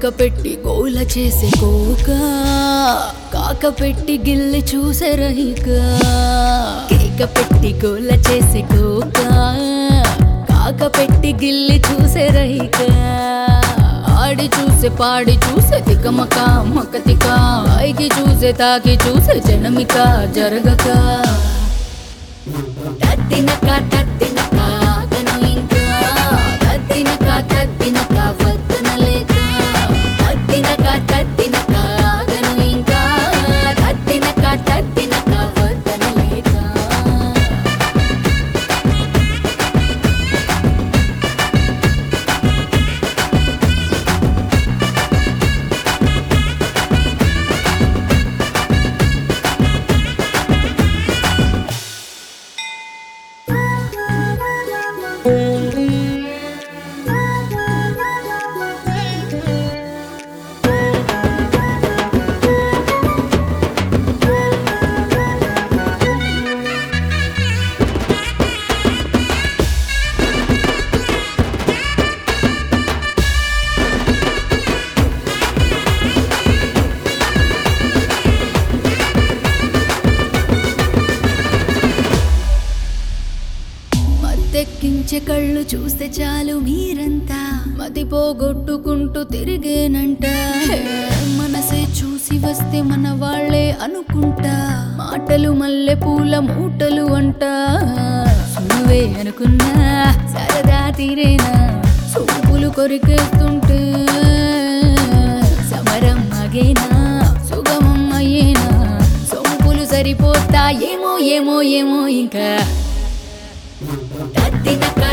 కేక పెట్టి గోల చేసే కోక కాక పెట్టి గిల్లి చూసే రహిక కేక పెట్టి గోల చేసే కోక కాక పెట్టి గిల్లి చూసే రహిక ఆడి చూసే పాడి చూసే తికమక మకతిక పైకి చూసే తాకి చూసే జనమిక జరగక తత్తినక తత్తినక ఆగను ఇంకా తత్తినక తత్తినక వద్దనలేక తత్తినక తత్తినక ఆగను ఇంకా తత్తినక తత్తినక వద్దనలేక మత్తెక్కించే కళ్ళు చూస్తే చాలు మీరంతా మతి పోగొట్టుకుంటూ తిరిగేనంట హే, మనసే చూసి వస్తే మన వాళ్ళే అనుకుంటా మాటలు మల్లె పూల మూటలు అంట నువ్వే అనుకున్నా సరదా తీరేనా సూపులు కొరికేస్తుంటే సమరం అగేనా సుగమం అయ్యేనా సొంపులు సరిపోతా ఏమో ఏమో ఏమో ఇంకా తత్తినక